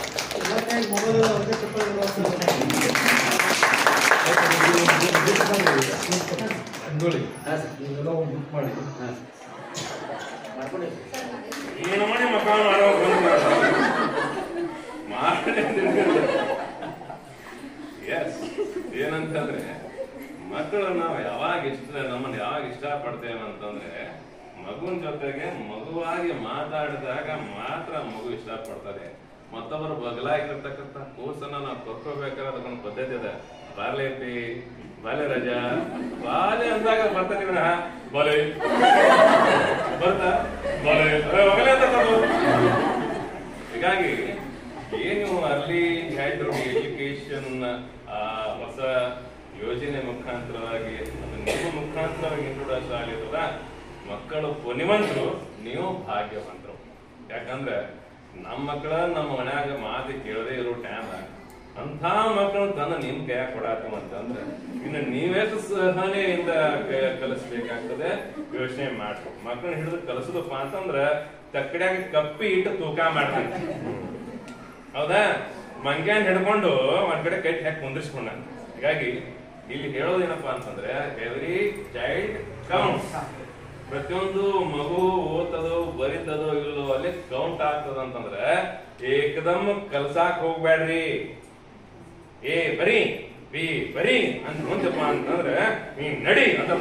ಅಂಗೋಳಿ ಇದೆಲ್ಲ ಒಂದು ಬುಕ್ ಮಾಡಿ ಏನು ಮಾಡಿ ಮಕ್ಕಳ ಮಾಡೋ ಎಸ್ ಏನಂತಂದ್ರೆ ಮಕ್ಕಳು ನಾವು ಯಾವಾಗ ಇಷ್ಟ ನಮ್ಮನ್ನ ಯಾವಾಗ ಇಷ್ಟಪಡ್ತೇವೆ ಅಂತಂದ್ರೆ ಮಗುವಿನ ಜೊತೆಗೆ ಮಗುವಾಗಿ ಮಾತಾಡಿದಾಗ ಮಾತ್ರ ಮಗು ಇಷ್ಟಪಡ್ತದೆ ಮತ್ತೊಬ್ಬರು ಬಗಲಾಗಿರ್ತಕ್ಕಂಥ ಕೂಸನ್ನ ನಾವು ಕರ್ಕೋಬೇಕಾದ್ರೆ ಅದಕ್ಕೊಂದು ಪದ್ಧತಿ ಇದೆ ಬಾಲ್ಯತಿ ಬಾಲ್ಯ ರಜಾ ಬಾಲ್ಯ ಅಂದಾಗ ಬರ್ತದೆ ವಿನಃ ಬಾಲೆ ಬರ್ತಾ ಬಾಲೆ ಅರೆ ಹೋಗಲೇ ಅಂತ ಅದು. ಹೀಗಾಗಿ ಏನು ಅಲ್ಲಿ ಹ್ಯಾಂಡ್ರು ಎಜುಕೇಶನ್ ಆ ಹೊಸ ಯೋಜನೆ ಮುಖಾಂತರವಾಗಿ ಅದು ನಿಮ್ಮ ಮುಖಾಂತರವಾಗಿ ಇಂಟ್ರೊಡಕ್ಷನ್ ಆಗಿರ್ತದ ಮಕ್ಕಳು ಪುನಿವಂತರು ನೀವು ಭಾಗ್ಯವಂತರು ಯಾಕಂದ್ರೆ ನಮ್ಮ ಮಕ್ಕಳ ನಮ್ಮ ಮನ್ಯಾಗ ಮಾತು ಕೇಳದೇ ಇರೋ ಟೈಮ್ ಅಂಥ ಮಕ್ಕಳು ತಂದು ನಿಮ್ ಕೈಯಾಗ ಕೊಡಾತವ ಅಂತಂದ್ರೆ ಇನ್ನು ನೀವೆಷ್ಟು ಸಹನೆಯಿಂದ ಕ- ಕಲಿಸ್ಬೇಕಾಗ್ತದೆ ಯೋಚನೆ ಮಾಡ್ಬೇಕು ಮಕ್ಕಳನ್ನ ಹಿಡಿದು ಕಲಿಸೋದಪ್ಪ ಅಂತಂದ್ರ ತಕ್ಕಡ್ಯಾಗ ಕಪ್ಪಿ ಇಟ್ಟು ತೂಕ ಮಾಡ್ತಾನೆ ಹೌದಾ ಮಂಗ್ಯಾನ್ ಹಿಡ್ಕೊಂಡು ಒಂದ್ ಕಡೆ ಕೈ ಹಾಕಿ ಕುಂದಿರ್ಸ್ಕೊಂಡ ಹೀಗಾಗಿ ಇಲ್ಲಿ ಹೇಳೋದೇನಪ್ಪ ಅಂತಂದ್ರೆ ಎವ್ರಿ ಚೈಲ್ಡ್ ಕೌಂಟ್ ಪ್ರತಿಯೊಂದು ಮಗು ಓದ್ತದೋ ಬರಿತದೋ ಇಲ್ಲೋ ಅಲ್ಲಿ ಕೌಂಟ್ ಆಗ್ತದ ಅಂತಂದ್ರೆ ಏಕದಮ್ ಕಲ್ಸಾಕ್ ಹೋಗ್ಬೇಡ್ರಿ ಏ ಬರಿ ಬಿ ಬರಿ ಅಂತ ಮುಂದಪ್ಪ ಅಂತಂದ್ರೆ ನೀ ನಡಿ ಅಂತ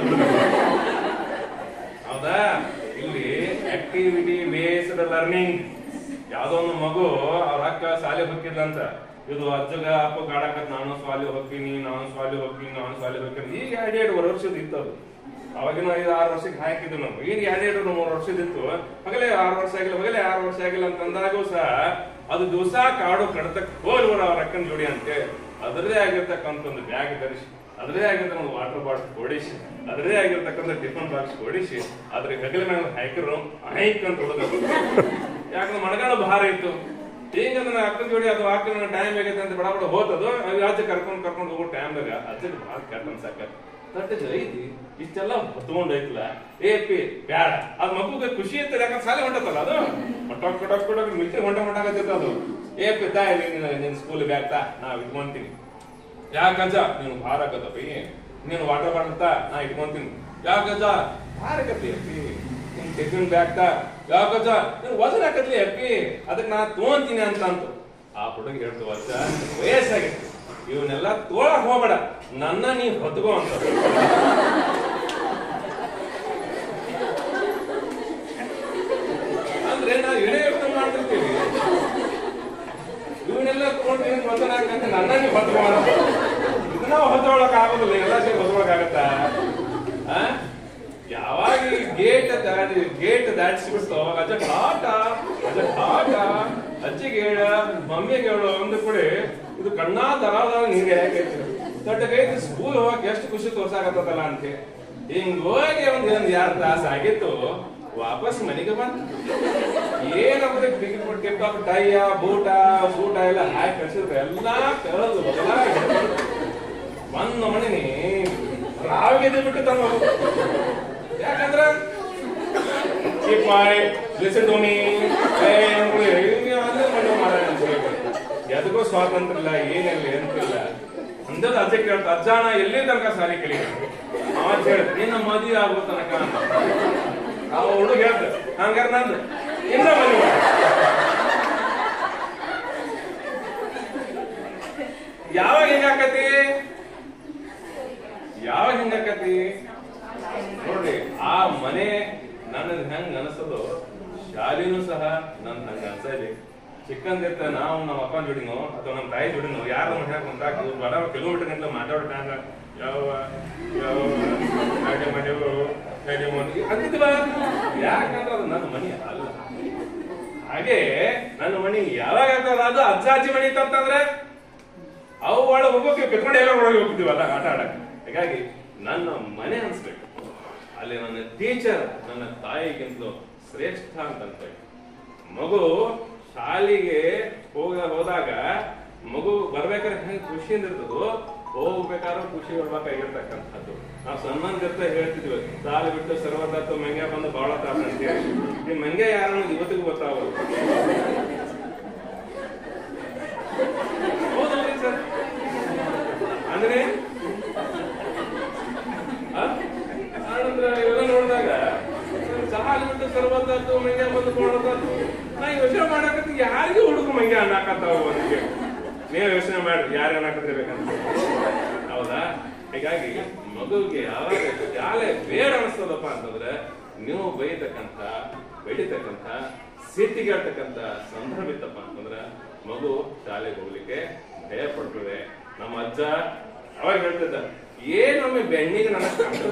ಹೌದಾ ಇಲ್ಲಿ ಆಕ್ಟಿವಿಟಿ ಬೇಸ್ಡ್ ಲರ್ನಿಂಗ್ ಯಾವ್ದೋ ಒಂದು ಮಗು ಅವ್ರ ಅಕ್ಕ ಶಾಲೆ ಹೋಗಿದ್ಲಂತ ಇದು ಅಜ್ಜಗ ಅಪ್ಪ ಗಾಡಕತ್ ನಾನು ಶಾಲೆ ಹೋಗ್ತೀನಿ ನಾನು ಶಾಲೆ ಹೋಗ್ತೀನಿ ನಾನು ಶಾಲೆ ಹೋಗ್ತೀನಿ ಈಗ ಎರಡ್ ಎರಡು ವರ್ಷದ ಇತ್ತು ಅದು ಅವಾಗಿನ ಐದು ಆರು ವರ್ಷಕ್ಕೆ ಹಾಕಿದ್ವಿ ನಾವು ಈಗ ಎರಡ್ ಎರಡು ಮೂರು ವರ್ಷದಿತ್ತು ಹಗಲೇ ಆರು ವರ್ಷ ಆಗಿಲ್ಲ ಹಗಲೇ ಆರು ವರ್ಷ ಆಗಿಲ್ಲ ಅಂತ ಅಂದಾಗೂ ಸಹ ಅದು ದಿವಸ ಕಾಡು ಕಡತಕ್ ಹೋಲ್ವರ ಅವ್ರ ಅಕ್ಕನ ಜೋಡಿ ಅಂತೆ ಅದರದೇ ಆಗಿರ್ತಕ್ಕಂಥ ಒಂದು ಬ್ಯಾಗ್ ಧರಿಸಿ ಅದರದೇ ಆಗಿರ್ತಕ್ಕಂಥ ಒಂದು ವಾಟರ್ ಬಾಟಲ್ ಕೊಡಿಸಿ ಅದರದೇ ಆಗಿರ್ತಕ್ಕಂಥ ಟಿಫನ್ ಬಾಕ್ಸ್ ಕೊಡಿಸಿ ಅದ್ರ ಹೆಗಲ ಮೇಲೆ ಹಾಕಿರು ಹೈಕ್ ಅಂತ ಹೊಡೆದ್ರು ಯಾಕಂದ್ರೆ ಮಳೆಗಾಲ ಭಾರ ಇತ್ತು ಈಗ ನನ್ನ ಅಕ್ಕನ ಜೋಡಿ ಅದು ಹಾಕಿ ಟೈಮ್ ಆಗೈತೆ ಅಂತ ಬಡ ಬಡ ಹೋತದು ಅಜ್ಜ ಕರ್ಕೊಂಡು ಕರ್ಕೊಂಡು ಹೋಗೋ ಟೈಮ್ದಾಗ ಅಜ್ಜಗೆ ಭಾಳ ಕೆಟ್ಟ ಅನ್ಸಾಕ ತಟ್ಟೆ ಐತಿ ಇಷ್ಟೆಲ್ಲ ಹೊತ್ಕೊಂಡ್ ಐತಿಲ್ಲ ಏ ಪಿ ಬ್ಯಾಡ ಅದ್ ಮಗುಗೆ ಖುಷಿ ಇರ್ತದೆ ಯಾಕಂದ್ರೆ ಸಾಲೆ ಹೊಂಟತ್ತಲ್ಲ ಅದು ಹೊಟ್ಟೋಗ್ ಕೊಡೋಕ್ ಕೊಡೋಕ್ ಮಿಲ್ಟ್ರಿ ಹೊಂಟ ಹೊಂಟಾಗತ್ತಿತ್ತು ಅದು ಏ ಪಿ ತಾಯಿ ನಿನ್ ಸ್ಕೂಲ್ ಬ್ಯಾಗ್ ತಾ ನಾ ಇಟ್ಕೊಂತೀನಿ ಯಾಕಜ್ಜ ನೀನು ಭಾರ ಆಗತ್ತಪ್ಪಿ ನೀನು ವಾಟರ್ ಬಾಟಲ್ ತಾ ನಾ ಇಟ್ಕೊಂತೀನಿ ಯಾಕಜ್ಜ ಭಾರ ಆಗತ್ತಿ ಅಪ್ಪಿ ನಿನ್ ಟಿಫಿನ್ ಬ್ಯಾಗ್ ತಾ ಯಾಕಜ್ಜ ನೀನ್ ವಜನ್ ಹಾಕತ್ಲಿ ಅಪ್ಪಿ ಅದಕ್ಕೆ ನಾ ತಗೊಂತೀನಿ ಅಂತ ಅಂತು ಆ ಹುಡುಗ ಹೇಳ್ತು ವರ್ಷ ವಯಸ್ಸಾಗೈತಿ ಇವನ್ನೆಲ್ಲ ತೋಳಕ್ ಹೋಗ್ಬೇಡ ನನ್ನ ನೀ ಹೊತ್ಕೋ ಅಂತ ಅಂದ್ರೆ ನಾವು ಇಡೇ ಯೋಚನೆ ಮಾಡ್ತಿರ್ತೀವಿ ಇವನ್ನೆಲ್ಲ ತಗೊಂಡು ವಚನ ಹಾಕಂತ ನನ್ನ ನೀವು ಹೊತ್ಕೋ ಅಂತ ಇದನ್ನ ಹೊತ್ಕೊಳಕ್ ಆಗೋದಿಲ್ಲ ಎಲ್ಲ ಸೇರಿ ಹೊತ್ಕೊಳಕ್ ಆಗತ್ತಾ ಆ? ಯಾವಾಗ ಈ ಗೇಟ್ ದಾಟಿ ಗೇಟ್ ದಾಟಿಸ್ಬಿಡ್ತು ಅವಾಗ ಅಜ್ಜ ಟಾಟ ಅಜ್ಜ ಟಾಟ ಅಜ್ಜಿಗೆ ಹೇಳ ಮಮ್ಮಿಗೆ ಹೇಳು ಅಂದ ಕೂಡ ಇದು ಕಣ್ಣಾ ದರಾದ ನೀರಿಗೆ ಯಾಕೈತಿ ದೊಡ್ಡಗೈತಿ ಸ್ಕೂಲ್ ಹೋಗಕ್ ಎಷ್ಟು ಖುಷಿ ತೋರ್ಸಾಕತ್ತಲ್ಲ ಅಂತ ಹಿಂಗ್ ಹೋಗಿ ಒಂದ್ ಒಂದ್ ಯಾರ್ ತಾಸ ಆಗಿತ್ತು ವಾಪಸ್ ಮನೆಗೆ ಬಂತ ಏನಂದ್ರೆ ಬಿಗಿ ಟಿಪ್ ಟಾಪ್ ಟೈಯ ಬೂಟ ಸೂಟ ಎಲ್ಲ ಹಾಕಿ ಕಳ್ಸಿದ್ರೆ ಎಲ್ಲಾ ಕಳೆದು ಬದಲಾಗಿ ಒಂದ್ ಮಣಿನಿ ರಾವಿಗೆ ಬಿಟ್ಟು ತಂದು ಯಾಕಂದ್ರ ಚಿಪ್ಪಾಯ್ ಲಿಸನ್ ಟು ಮೀ ಎದಕ್ಕೂ ಸ್ವಾತಂತ್ರ್ಯ ಇಲ್ಲ ಏನಿಲ್ಲ ಎಂತಿಲ್ಲ ಅಂದದ ಅಜ್ಜ ಕೇಳ್ತ ಅಜ್ಜಾಣ ಎಲ್ಲಿ ತನಕ ಸಾಲಿ ಕಲಿ ಅವ ಹೇಳ್ತ ನಿನ್ನ ಮದುವೆ ಆಗೋ ತನಕ ಅಂತ ಅವ ಹುಡುಗ ಹೇಳ್ತ ಹಂಗಾರ ನಂದು ಇನ್ನ ಮದುವೆ ಯಾವಾಗ ಹಿಂಗಾಕತಿ ಯಾವಾಗ ಹಿಂಗಾಕತಿ ನೋಡ್ರಿ ಆ ಮನೆ ನನ್ನ ಹೆಂಗ್ ಅನಸದು ಶಾಲಿನೂ ಸಹ ನನ್ ಹಂಗ ಅನ್ಸಲಿ ಚಿಕ್ಕಂದಿರ್ತ ನಾವು ನಮ್ಮ ಅಪ್ಪನ ಜೋಡಿನೋ ಅಥವಾ ನಮ್ಮ ತಾಯಿ ಜೋಡಿನೋ ಯಾರು ನಮ್ಮ ಹೇಳಕ್ ಕುಂತಾಕ ಬಡ ಕಿಲೋಮೀಟರ್ ಗಂಟ್ಲೆ ಮಾತಾಡೋ ಟೈಮ್ ಯಾವ ಯಾವ ಹಾಗೆ ಮನೆಯವರು ಹೇಗೆ ಮನೆ ಅಂತಿದ್ವ ಯಾಕಂದ್ರೆ ಅದು ನನ್ನ ಮನೆ ಅಲ್ಲ ಹಾಗೆ ನನ್ನ ಮನೆ ಯಾವಾಗ ಆಗ್ತದ ಅದು ಅಜ್ಜ ಅಜ್ಜಿ ಮನೆ ಇತ್ತಂತಂದ್ರೆ ಅವು ಒಳಗೆ ಹೋಗೋಕೆ ಕಿತ್ಕೊಂಡು ಎಲ್ಲ ಒಳಗೆ ಹೋಗ್ತಿದ್ವಲ್ಲ ಆಟ ಆಡಕ್ಕೆ ಹೀಗಾಗಿ ನನ್ನ ಮನೆ ಅನ್ಸ್ಬೇಕು ಅಲ್ಲಿ ನನ್ನ ಟೀಚರ್ ನನ್ನ ತಾಯಿಗಿಂತಲೂ ಶ್ರೇಷ್ಠ ಅಂತ ಅನ್ಸ್ಬೇಕು ಮಗು ಶಾಲೆಗೆ ಹೋಗ ಹೋದಾಗ ಮಗು ಬರ್ಬೇಕಾದ್ರೆ ಹೆಂಗ್ ಖುಷಿಯಿಂದ ಇರ್ತದೋ ಹೋಗ್ಬೇಕಾದ್ರೂ ಖುಷಿ ಬರ್ಬೇಕಾಗಿರ್ತಕ್ಕಂಥದ್ದು ನಾವು ಸಣ್ಣಂದಿರ್ತ ಹೇಳ್ತಿದ್ವಿ ಸಾಲ ಬಿಟ್ಟು ಸರ್ವದತ್ತು ಮಂಗ್ಯ ಬಂದು ಬಾಳ ತಾಪ ಅಂತ ಹೇಳಿ ಈ ಮಂಗ್ಯ ಯಾರು ಇವತ್ತಿಗೂ ಗೊತ್ತಾಗಲ್ಲ ಹಾಕತ್ತಾವ ಒಂದಿಗೆ ನೀವು ಯೋಚನೆ ಮಾಡ್ರಿ ಯಾರು ಏನ್ ಹಾಕತ್ತಿರ್ಬೇಕಂತ ಹೌದಾ ಹೀಗಾಗಿ ಮಗುವಿಗೆ ಯಾವಾಗ ಶಾಲೆ ಬೇಡ ಅನಿಸ್ತದಪ್ಪ ಅಂತಂದ್ರೆ ನೀವು ಬೈತಕ್ಕಂಥ ಬೆಳಿತಕ್ಕಂಥ ಸಿಟ್ಟಿಗಾಡ್ತಕ್ಕಂಥ ಸಂದರ್ಭ ಇತ್ತಪ್ಪ ಅಂತಂದ್ರೆ ಮಗು ಶಾಲೆಗೆ ಹೋಗ್ಲಿಕ್ಕೆ ಭಯ ಪಡ್ತದೆ ನಮ್ಮ ಅಜ್ಜ ಅವಾಗ ಹೇಳ್ತಿದ್ದ ಏನೊಮ್ಮೆ ಬೆಣ್ಣಿಗೆ ನನಗೆ ಕಂಡದ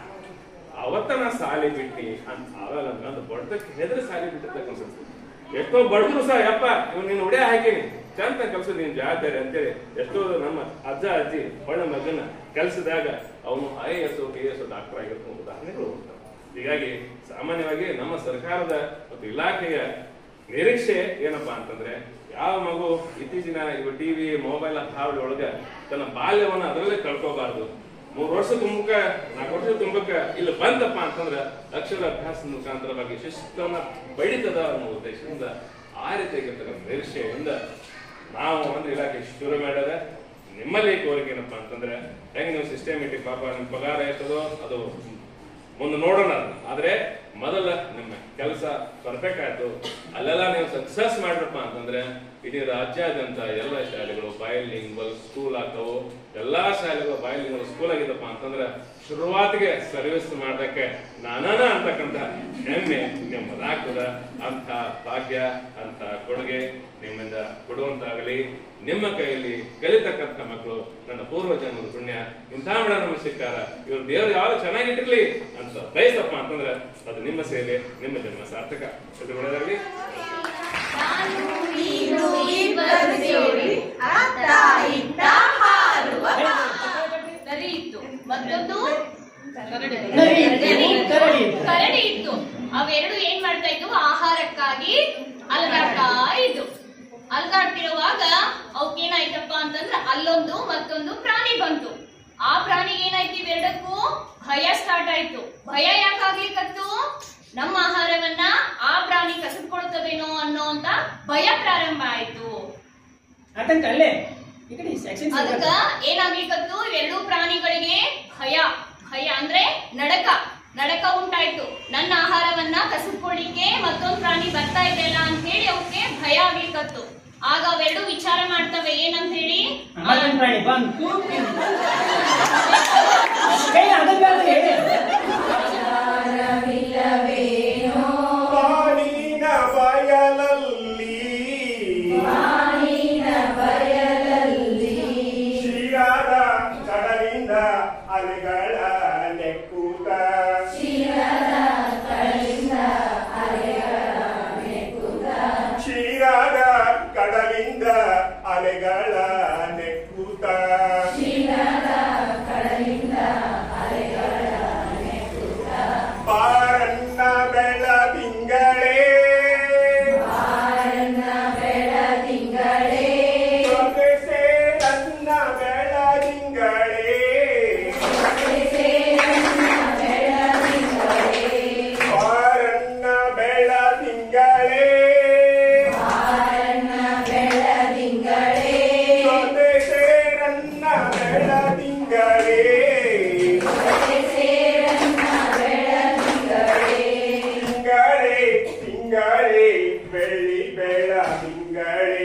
ಅವತ್ತ ನಾ ಸಾಲಿ ಬಿಟ್ಟಿ ಅಂತ ಅವಾಗ ನನ್ನ ಬಡತಕ್ಕೆ ಹೆದರಿ ಸಾಲಿ ಬಿಟ್ಟಿರ್ತಕ್ಕಂಥ ಎಷ್ಟೋ ಬಡದ್ರು ಸಹ ಯಪ್ಪ ಇವ್ ನೀನ್ ಉಡೇ ಹಾಕಿನಿ ಚಂದ ಕಲ್ಸೋದು ನೀನ್ ಜವಾಬ್ದಾರಿ ಅಂತೇಳಿ ಎಷ್ಟೋ ನಮ್ಮ ಅಜ್ಜ ಅಜ್ಜಿ ಹೊಳ್ಳ ಮಗನ ಕೆಲಸದಾಗ ಅವನು I S K S doctor ಆಗಿರ್ತಾನೆ ಉದಾಹರಣೆಗಳು ಉಂಟು ಹೀಗಾಗಿ ಸಾಮಾನ್ಯವಾಗಿ ನಮ್ಮ ಸರ್ಕಾರದ ಮತ್ತು ಇಲಾಖೆಯ ನಿರೀಕ್ಷೆ ಏನಪ್ಪಾ ಅಂತಂದ್ರೆ ಯಾವ ಮಗು ಇತ್ತೀಚಿನ ಇವ ಟಿವಿ ಮೊಬೈಲ್ ಹಾವಳಿ ಒಳಗ ತನ್ನ ಬಾಲ್ಯವನ್ನ ಅದರಲ್ಲೇ ಕಳ್ಕೋಬಾರ್ದು ಮೂರು ವರ್ಷ ತುಂಬಕ ನಾಲ್ಕು ವರ್ಷ ತುಂಬಕ ಇಲ್ಲಿ ಬಂತಪ್ಪ ಅಂತಂದ್ರ ಅಕ್ಷರ ಅಭ್ಯಾಸದ ಮುಖಾಂತರವಾಗಿ ಶಿಸ್ತನ್ನ ಬಡಿತದ ಅನ್ನೋ ಉದ್ದೇಶದಿಂದ ಆ ರೀತಿಯಾಗಿರ್ತಕ್ಕಂಥ ನಿರೀಕ್ಷೆಯಿಂದ ನಾವು ಒಂದು ಇಲಾಖೆ ಶುರು ಮಾಡ್ಯಾರ ನಿಮ್ಮಲ್ಲಿ ಕೋರಿಕೆ ಏನಪ್ಪಾ ಅಂತಂದ್ರೆ ಹೆಂಗ್ ನೀವು ಸಿಸ್ಟಮೆಟಿಕ್ ಪಾಪ ನಿಮ್ ಪಗಾರ ಎಷ್ಟದೋ ಅದು ಮುಂದೆ ನೋಡೋಣ ಅದನ್ನ. ಆದ್ರೆ ಮೊದಲ ನಿಮ್ಮ ಕೆಲಸ ಪರ್ಫೆಕ್ಟ್ ಆಯ್ತು ಅಲ್ಲೆಲ್ಲ ನೀವು ಸಕ್ಸಸ್ ಮಾಡ್ರಪ್ಪ ಅಂತಂದ್ರೆ ಇಡೀ ರಾಜ್ಯಾದ್ಯಂತ ಎಲ್ಲ ಶಾಲೆಗಳು ಬಯಲಿಂಗ್ವಲ್ ಸ್ಕೂಲ್ ಆಗ್ತಾವು ಎಲ್ಲಾ ಶಾಲೆಗಳು ಬಯಲಿಂಗ್ವಲ್ ಸ್ಕೂಲ್ ಆಗಿದಪ್ಪ ಅಂತಂದ್ರೆ ಶುರುವಾತಿಗೆ ಸರ್ವಿಸ್ ಮಾಡೋದಕ್ಕೆ ನಾನಾನ ಅಂತಕ್ಕಂಥ ಹೆಮ್ಮೆ ನಿಮ್ಮದಾಗ್ತದ ಅಂತ ಭಾಗ್ಯ ಅಂತ ಕೊಡುಗೆ ನಿಮ್ಮಿಂದ ಕೊಡುವಂತಾಗಲಿ ನಿಮ್ಮ ಕೈಯಲ್ಲಿ ಕಲಿತಕ್ಕಂಥ ಮಕ್ಕಳು ನನ್ನ ಪೂರ್ವ ಜನ್ಮದ ಪುಣ್ಯ ಇಂಥ ಮೇಡ ನಮಗೆ ಸಿಕ್ಕಾರ ಇವ್ರು ದೇವ್ರು ಯಾವ್ದು ಚೆನ್ನಾಗಿಟ್ಟಿರ್ಲಿ ಅಂತ ಬಯಸಪ್ಪ ಅಂತಂದ್ರೆ ಅದು ನಿಮ್ಮ ಸೇವೆ ನಿಮ್ಮ ಜನ್ಮ ಸಾರ್ಥಕ ಇದು ಒಳ್ಳೆದಾಗಲಿ ನಾನು ನೀನು ಇಬ್ಬರು ಸೇರಿ ಅತ್ತ ಇತ್ತ ಹಾರುವ ಸರಿ ಇತ್ತು ಮತ್ತೊಂದು ಕರಡಿ ಇತ್ತು, ಕರಡಿ ಇತ್ತು. ಕರಡಿ ಇತ್ತು ಅವೆರಡು ಏನ್ ಮಾಡ್ತಾ ಇದ್ವು ಆಹಾರಕ್ಕಾಗಿ ಅಲಗಾಡ್ತಾ ಇದ್ದು ಅಲಗಾಡ್ತಿರುವಾಗ ಅವಕ್ಕೇನಾಯ್ತಪ್ಪ ಅಂತಂದ್ರೆ ಅಲ್ಲೊಂದು ಮತ್ತೊಂದು ಪ್ರಾಣಿ ಬಂತು ಆ ಪ್ರಾಣಿಗೆ ಏನಾಯ್ತು ಇವೆರಡಕ್ಕೂ ಭಯ ಸ್ಟಾರ್ಟ್ ಆಯ್ತು ಭಯ ಯಾಕಾಗ್ಲಿಕ್ಕತ್ತು ನಮ್ಮ ಆಹಾರವನ್ನ ಆ ಪ್ರಾಣಿ ಕಸಿದ್ಕೊಳ್ತದೇನೋ ಅನ್ನೋ ಅಂತ ಭಯ ಪ್ರಾರಂಭ ಆಯ್ತು ಆತಂಕ ಅಲ್ಲೇ ಈ ಕಡೆ ಸೆಕ್ಷನ್ ಅದಕ್ಕ ಏನಾಗ್ಲಿಕ್ಕತ್ತು ಇವೆರಡೂ ಪ್ರಾಣಿಗಳಿಗೆ ಭಯ ಭಯ ಅಂದ್ರೆ ನಡಕ ನಡಕ ಉಂಟಾಯ್ತು ನನ್ನ ಆಹಾರವನ್ನ ಕಸಿದ್ಕೊಳ್ಳಿಕ್ಕೆ ಮತ್ತೊಂದು ಪ್ರಾಣಿ ಬರ್ತಾ ಇದೆಯಲ್ಲ ಅಂತ ಹೇಳಿ ಅವಕ್ಕೆ ಭಯ ಆಗ್ಲಿಕ್ಕತ್ತು ಆಗ ಅವೆರಡು ವಿಚಾರ ಮಾಡ್ತವೆ ಏನಂತ ಹೇಳಿ ಮತ್ತೊಂದು ಪ್ರಾಣಿ ಬಂತು ಕೈ ಅದನ್ನ ಬೇಡ ಹೇಳಿ ಬಾಳಿನ ಬಯಲಲ್ಲಿ ಶಿರಾದ ಕಡಲಿಂದ ಅಲೆಗಳ ನೆಕ್ಕೂತ ಶಿರಾದ ಕಡಲಿಂದ ಅಲೆಗಳ ನೆಕ್ಕೂತ ಪಾರನ್ನ ಬೆಳದಿಂಗಳೇ ಸೊಗಸೆ ನನ್ನ ಬೆಳದಿಂಗಳೇ ಪಾರನ್ನ ಬೆಳದಿಂಗಳೇ ಸೊಗಸೆ ನನ್ನ ಬೆಳದಿಂಗಳೇ ತಿಂಗಳೇ ತಿಂಗಳೇ ಬೆಳ್ಳಿ ಬೆಳ ತಿಂಗಳೇ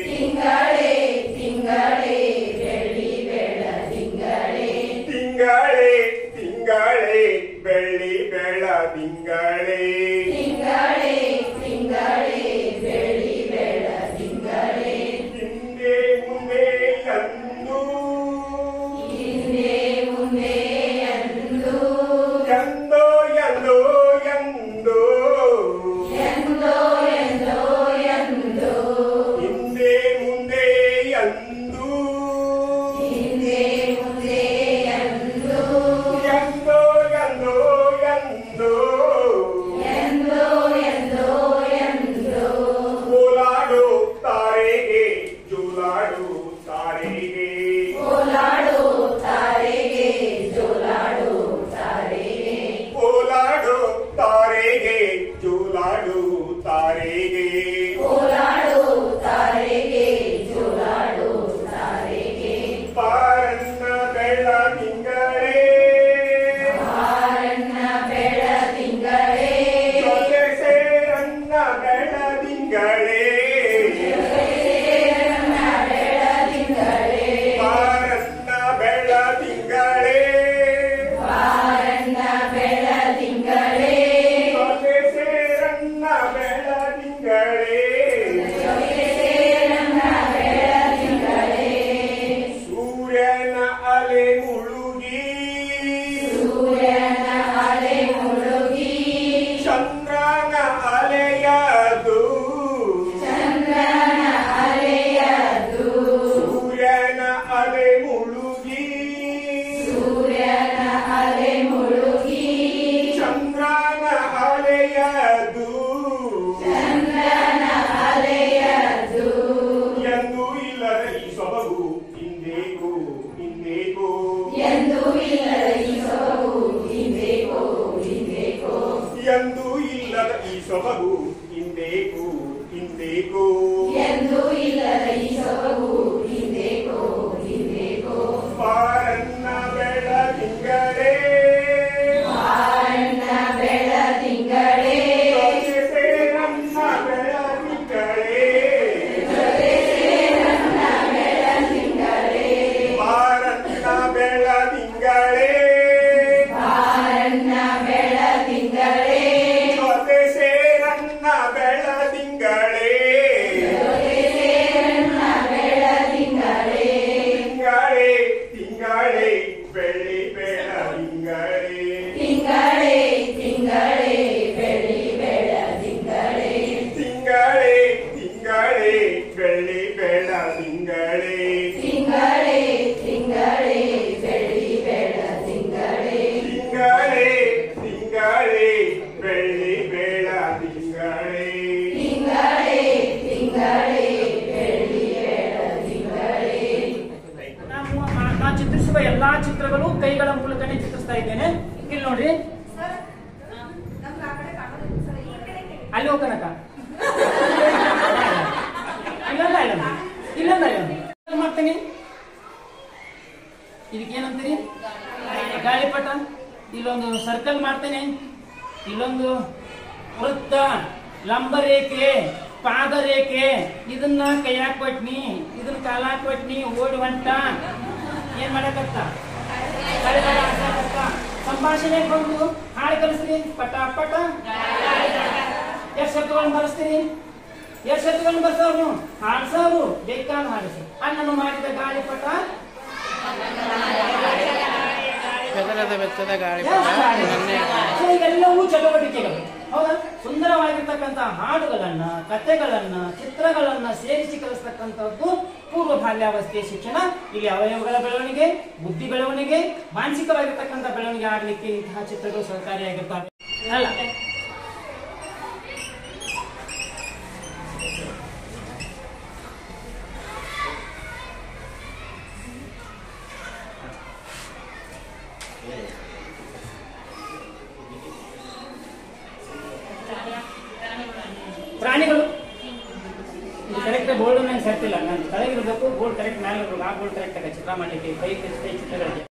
ತಿಂಗಳೇ ತಿಂಗಳೇ ಬೆಳ್ಳಿ ಬೆಳ ತಿಂಗಳೇ ಹಿಂದೆ ಮುಂದೆ ಎಂದು ಎಂದೋ ಎಂದೋ ಎಂದು ಹಿಂದೆ ಮುಂದೆ ಎಂದು ಎಂದೋ ಎಂದೋ ಎಂದು ತಿಂಗಳೇ ತಿಂಗಳೇ ತಿಂಗಳೇ ಬೆಳ್ಳಿ ಬೆಳ ತಿಂಗಳೇ ತಿಂಗಳೇ ತಿಂಗಳೇ ಬೆಳ್ಳಿ ಬೇಡ ತಿಂಗಳೇ ತಿಂಗಳೇ ತಿಂಗಳೇ ಬೆಳ್ಳಿ ಬೆಳ ತಿಂಗಳೇ ನಾವು ನಾ- ನಾ ಚಿತ್ರಿಸುವ ಎಲ್ಲಾ ಚಿತ್ರಗಳು ಕೈಗಳ ಮೂಲಕನೇ ಚಿತ್ರಿಸ್ತಾ ಇದ್ದೇನೆ ಇಲ್ಲಿ ನೋಡ್ರಿ ಅಲ್ಲಿ ಹೋಗೋಣಕ ಇಲ್ಲಲ್ಲ ಇಲ್ಲ ಇಲ್ಲಲ್ಲ ಇಲ್ಲ ಏನ್ ಮಾಡ್ತೀನಿ ಇದಕ್ಕೆ ಏನಂತೀರಿ ಗಾಳಿಪಟ ಇಲ್ಲೊಂದು ಸರ್ಕಲ್ ಮಾಡ್ತೇನೆ ಇಲ್ಲೊಂದು ವೃತ್ತ ಲಂಬರೇಖೆ ಪಾದರೇಖೆ ಇದನ್ನ ಕೈಯಾಕ್ ಕೊಟ್ನಿ ಇದನ್ನ ಕಾಲಾಕ್ ಕೊಟ್ನಿ ಓಡಿ ಹೊಂಟ ಏನ್ ಮಾಡಕತ್ತ ಗಾಳಿಪಟ ಹಾಕ್ಸಕತ್ತ. ಸಂಭಾಷಣೆ ಬಂದು ಹಾಡು ಕಲಿಸ್ರಿ ಪಟ ಪಟ ಎಷ್ಟು ಶಬ್ದಗಳನ್ನ ಬಳಸ್ತೀರಿ ಎಷ್ಟು ಶಬ್ದಗಳನ್ನ ಬರ್ಸವ್ರು ನೀವು ಹಾಡ್ಸೋರು ಬೇಕಾದ ಹಾಡಿಸಿ ಅಣ್ಣನು ಮಾಡಿದ ಗಾಳಿಪಟ ಬೆದರದ ಬೆಚ್ಚದ ಗಾಳಿ ಸೊ ಇವೆಲ್ಲವೂ ಚಟುವಟಿಕೆಗಳು ಹೌದಾ ಸುಂದರವಾಗಿರ್ತಕ್ಕಂಥ ಹಾಡುಗಳನ್ನ ಕಥೆಗಳನ್ನ ಚಿತ್ರಗಳನ್ನ ಸೇರಿಸಿ ಕಲಿಸ್ತಕ್ಕಂಥದ್ದು ಪೂರ್ವ ಬಾಲ್ಯಾವಸ್ಥೆಯ ಶಿಕ್ಷಣ ಇಲ್ಲಿ ಅವಯವಗಳ ಬೆಳವಣಿಗೆ ಬುದ್ಧಿ ಬೆಳವಣಿಗೆ ಮಾನಸಿಕವಾಗಿರ್ತಕ್ಕಂಥ ಬೆಳವಣಿಗೆ ಆಗಲಿಕ್ಕೆ ಇಂತಹ ಚಿತ್ರಗಳು ಸಹಕಾರಿಯಾಗಿರ್ತವೆ ಅಲ್ಲ ಪ್ರಾಣಿಗಳು ಇದು ಕರೆಕ್ಟ್ ಬೋರ್ಡ್ ನಂಗೆ ಸೆಟ್ಟಿಲ್ಲ ನಾನು ಕೆಳಗಿರ್ಬೇಕು ಬೋರ್ಡ್ ಕರೆಕ್ಟ್ ಮೇಲೆ ಇರ್ಬೇಕು ಆ ಬೋರ್ಡ್ ಕರೆಕ್ಟ್ ಆಗ ಚಿತ್ರ ಮಾಡಲಿಕ್ಕೆ ಕೈ ಕೈ ಚಿತ್ರಗಳಿಗೆ